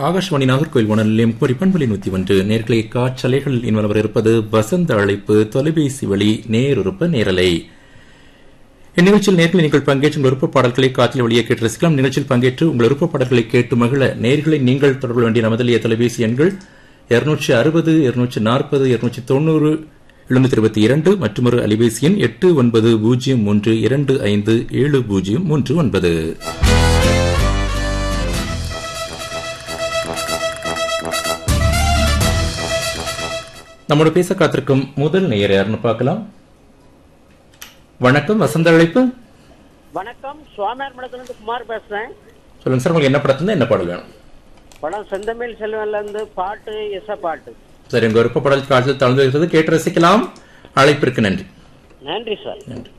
ஆகாஷ்வாணி நாகர்கோயில் வானொலி நிலையம் குமரி பண்பலி நூத்தி ஒன்று நேர்களை காற்றலைகள் இன்வரவர் இருப்பது வசந்த அழைப்பு தொலைபேசி வழி நேருறுப்ப நேரலை இந்நிகழ்ச்சியில் நேர்களை நீங்கள் பங்கேற்று உங்கள் விருப்ப பாடல்களை காற்றில் வழியே கேட்டு ரசிக்கலாம் நிகழ்ச்சியில் பங்கேற்று உங்கள் விருப்ப பாடல்களை கேட்டு மகிழ நேர்களை நீங்கள் தொடர்பு வேண்டிய நமதலிய தொலைபேசி எண்கள் இருநூற்றி அறுபது இருநூற்றி நாற்பது இருநூற்றி தொண்ணூறு எழுநூத்தி இருபத்தி இரண்டு மற்றும் ஒரு அலைபேசி எண் எட்டு ஒன்பது பூஜ்ஜியம் மூன்று இரண்டு ஐந்து ஏழு பூஜ்ஜியம் மூன்று ஒன்பது நம்மோட பேச காத்திருக்கும் முதல் நேயர் யாருன்னு பார்க்கலாம் வணக்கம் வசந்த அழைப்பு வணக்கம் சுவாமியார் மடத்துலேருந்து குமார் பேசுறேன் சொல்லுங்க சார் உங்களுக்கு என்ன படத்துல என்ன பாடல் வேணும் படம் செந்தமிழ் செல்வன்ல இருந்து பாட்டு இசை பாட்டு சரி உங்க விருப்ப பாடல் காட்சியில் தளர்ந்து இருக்கிறது கேட்டு ரசிக்கலாம் அழைப்பிற்கு நன்றி நன்றி சார் நன்றி